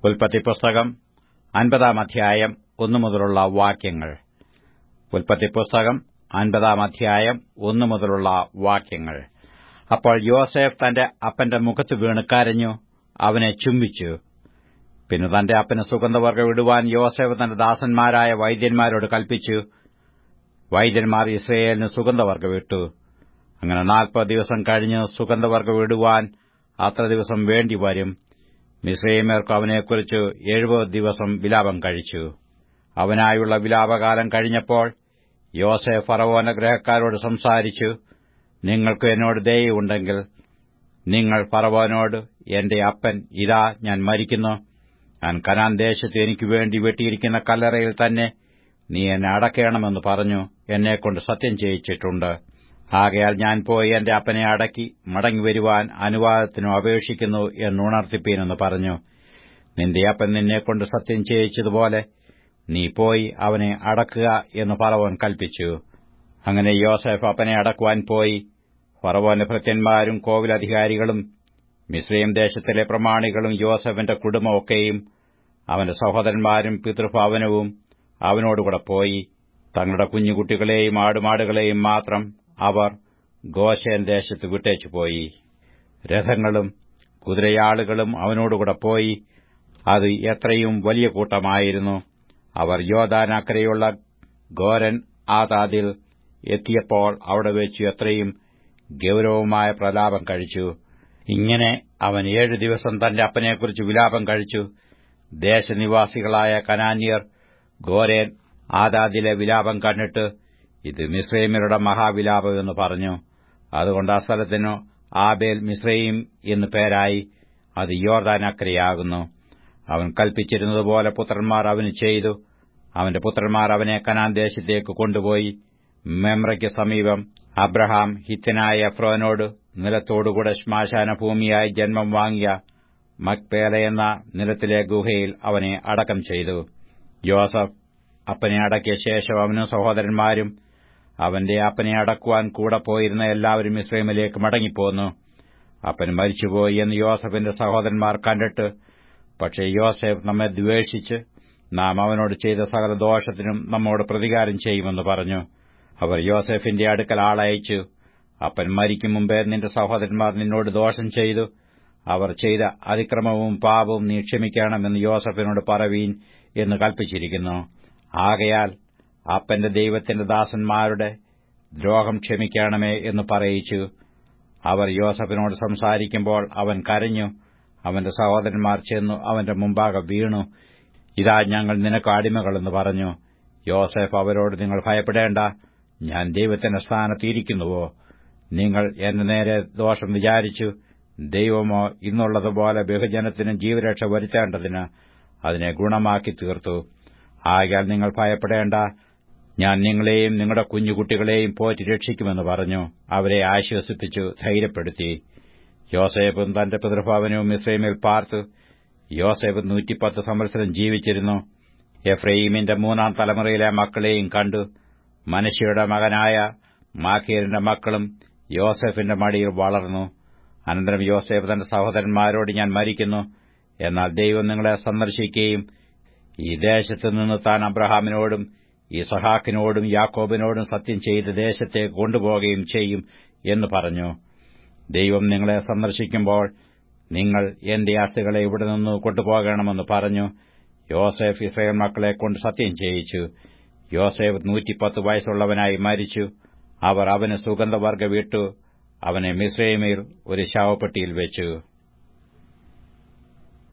ഉൽപ്പത്തി പുസ്തകം അൻപതാം അധ്യായം ഒന്നു മുതലുള്ള വാക്യങ്ങൾ ഉൽപ്പത്തി പുസ്തകം അൻപതാം അധ്യായം ഒന്നു മുതലുള്ള വാക്യങ്ങൾ അപ്പോൾ യോസേഫ് തന്റെ അപ്പന്റെ മുഖത്ത് വീണ് കരഞ്ഞു അവനെ ചുംബിച്ചു പിന്നെ തന്റെ അപ്പന് സുഗന്ധവർഗ്ഗം ഇടുവാൻ യോസേഫ് തന്റെ ദാസന്മാരായ വൈദ്യന്മാരോട് കൽപ്പിച്ചു വൈദ്യന്മാർ ഇസ്രയേലിന് സുഗന്ധവർഗ്ഗം ഇട്ടു അങ്ങനെ നാൽപ്പത് ദിവസം കഴിഞ്ഞ് സുഗന്ധവർഗ്ഗം ഇടുവാൻ അത്ര ദിവസം വേണ്ടിവരും മിസ്രൈമേർക്ക് അവനെക്കുറിച്ച് എഴുപത് ദിവസം വിലാപം കഴിച്ചു അവനായുള്ള വിലാപകാലം കഴിഞ്ഞപ്പോൾ യോസേഫ് ഫറവോന്റെ ഗ്രഹക്കാരോട് സംസാരിച്ചു നിങ്ങൾക്ക് എന്നോട് ദയുണ്ടെങ്കിൽ നിങ്ങൾ ഫറവോനോട് എന്റെ അപ്പൻ ഇതാ ഞാൻ മരിക്കുന്നു ഞാൻ കനാൻ ദേശത്ത് എനിക്ക് വേണ്ടി വെട്ടിയിരിക്കുന്ന കല്ലറയിൽ തന്നെ നീ എന്നെ അടക്കണമെന്ന് പറഞ്ഞു എന്നെക്കൊണ്ട് സത്യം ചെയ്യിച്ചിട്ടുണ്ട് ആകയാൽ ഞാൻ പോയി എന്റെ അപ്പനെ അടക്കി മടങ്ങിവരുവാൻ അനുവാദത്തിനും അപേക്ഷിക്കുന്നു എന്നുണർത്തിപ്പീനെന്ന് പറഞ്ഞു നിന്റെ അപ്പൻ നിന്നെക്കൊണ്ട് സത്യം ചെയ്യിച്ചതുപോലെ നീ പോയി അവനെ അടക്കുക എന്ന് ഫറവോൻ കൽപ്പിച്ചു അങ്ങനെ യോസഫ് അപ്പനെ അടക്കുവാൻ പോയി ഫറവോന്റെ ഭൃത്യന്മാരും കോവിലധികാരികളും മിസ്രൈം ദേശത്തിലെ പ്രമാണികളും യോസഫിന്റെ കുടുംബമൊക്കെയും അവന്റെ സഹോദരന്മാരും പിതൃഭവനവും അവനോടുകൂടെ പോയി തങ്ങളുടെ കുഞ്ഞുകുട്ടികളെയും ആടുമാടുകളെയും മാത്രം അവർ ഗോശേൻ ദേശത്ത് വിട്ടേച്ചുപോയി രഥങ്ങളും കുതിരയാളുകളും അവനോടുകൂടെ പോയി അത് എത്രയും വലിയ കൂട്ടമായിരുന്നു അവർ യോദാനക്കരയുള്ള ഗോരൻ ആതാദിൽ എത്തിയപ്പോൾ അവിടെ വെച്ച് എത്രയും ഗൌരവമായ പ്രലാപം കഴിച്ചു ഇങ്ങനെ അവൻ ഏഴു ദിവസം തന്റെ അപ്പനെക്കുറിച്ച് വിലാപം കഴിച്ചു ദേശനിവാസികളായ കനാന്യർ ഗോരേൻ ആദാദിലെ വിലാപം കണ്ടിട്ട് ഇത് മിസ്രൈമ്യരുടെ മഹാവിലാപം എന്ന് പറഞ്ഞു അതുകൊണ്ട് ആ സ്ഥലത്തിനു ആബേൽ മിസ്രൈം എന്നു പേരായി അത് യോർദാനക്കരയാകുന്നു അവൻ കൽപ്പിച്ചിരുന്നതുപോലെ പുത്രന്മാർ അവന് ചെയ്തു അവന്റെ പുത്രന്മാർ അവനെ കനാൻ ദേശത്തേക്ക് കൊണ്ടുപോയി മെമ്രയ്ക്ക് സമീപം അബ്രഹാം ഹിത്തനായ എഫ്രോനോട് നിലത്തോടുകൂടെ ശ്മാശാന ഭൂമിയായി ജന്മം വാങ്ങിയ മക്പേല എന്ന നിലത്തിലെ ഗുഹയിൽ അവനെ അടക്കം ചെയ്തു യോസഫ് അപ്പനെ അടക്കിയ ശേഷം അവനും സഹോദരന്മാരും അവന്റെ അപ്പനെ അടക്കുവാൻ കൂടെ പോയിരുന്ന എല്ലാവരും ഇസ്രൈമിലേക്ക് മടങ്ങിപ്പോന്നു അപ്പൻ മരിച്ചുപോയി എന്ന് യോസഫിന്റെ സഹോദരന്മാർ കണ്ടിട്ട് പക്ഷേ യോസഫ് നമ്മെ ദ്വേഷിച്ച് നാം അവനോട് ചെയ്ത സകല ദോഷത്തിനും നമ്മോട് പ്രതികാരം ചെയ്യുമെന്ന് പറഞ്ഞു അവർ യോസഫിന്റെ അടുക്കൽ ആളയച്ചു അപ്പൻ മരിക്കും മുമ്പേ നിന്റെ സഹോദരന്മാർ നിന്നോട് ദോഷം ചെയ്തു അവർ ചെയ്ത അതിക്രമവും പാപവും നീ ക്ഷമിക്കണമെന്ന് യോസഫിനോട് പറവീൻ എന്ന് കൽപ്പിച്ചിരിക്കുന്നു ആകയാൽ അപ്പന്റെ ദൈവത്തിന്റെ ദാസന്മാരുടെ ദ്രോഹം ക്ഷമിക്കണമേ എന്ന് പറയിച്ചു അവർ യോസഫിനോട് സംസാരിക്കുമ്പോൾ അവൻ കരഞ്ഞു അവന്റെ സഹോദരന്മാർ ചെന്നു അവന്റെ മുമ്പാകെ വീണു ഇതാ ഞങ്ങൾ നിനക്ക് അടിമകളെന്ന് പറഞ്ഞു യോസഫ് അവരോട് നിങ്ങൾ ഭയപ്പെടേണ്ട ഞാൻ ദൈവത്തിന്റെ സ്ഥാനത്തിരിക്കുന്നുവോ നിങ്ങൾ എന്റെ നേരെ ദോഷം വിചാരിച്ചു ദൈവമോ ഇന്നുള്ളതുപോലെ ബഹുജനത്തിനും ജീവരക്ഷ വരുത്തേണ്ടതിന് അതിനെ ഗുണമാക്കി തീർത്തു ആകയാൽ നിങ്ങൾ ഭയപ്പെടേണ്ട ഞാൻ നിങ്ങളെയും നിങ്ങളുടെ കുഞ്ഞുകുട്ടികളെയും പോറ്റി രക്ഷിക്കുമെന്ന് പറഞ്ഞു അവരെ ആശ്വസിപ്പിച്ചു ധൈര്യപ്പെടുത്തി യോസേഫും തന്റെ പിതൃഭവനവും ഇസ്രൈമിൽ പാർത്തു യോസേഫ് നൂറ്റിപ്പത്ത് സംവത്സരം ജീവിച്ചിരുന്നു എഫ്രൈമിന്റെ മൂന്നാം തലമുറയിലെ മക്കളെയും കണ്ടു മനുഷ്യയുടെ മകനായ മാഖീറിന്റെ മക്കളും യോസെഫിന്റെ മടിയിൽ വളർന്നു അനന്തരം യോസേഫ് തന്റെ സഹോദരന്മാരോട് ഞാൻ മരിക്കുന്നു എന്നാൽ ദൈവം നിങ്ങളെ സന്ദർശിക്കുകയും ഈ ദേശത്തു നിന്ന് താൻ അബ്രഹാമിനോടും ഇസഹാക്കിനോടും യാക്കോബിനോടും സത്യം ചെയ്ത് ദേശത്തേക്ക് കൊണ്ടുപോകുകയും ചെയ്യും എന്ന് പറഞ്ഞു ദൈവം നിങ്ങളെ സന്ദർശിക്കുമ്പോൾ നിങ്ങൾ എന്റെ ആസ്തികളെ ഇവിടെ നിന്ന് കൊണ്ടുപോകണമെന്ന് പറഞ്ഞു യോസേഫ് ഇസ്രയേൽ മക്കളെ കൊണ്ട് സത്യം ചെയ്യിച്ചു യോസേഫ് നൂറ്റിപ്പത്ത് വയസ്സുള്ളവനായി മരിച്ചു അവർ അവന് സുഗന്ധവർഗ്ഗ വിട്ടു അവനെ മിസ്രൈമിൽ ഒരു ശവപ്പെട്ടിയിൽ വെച്ചു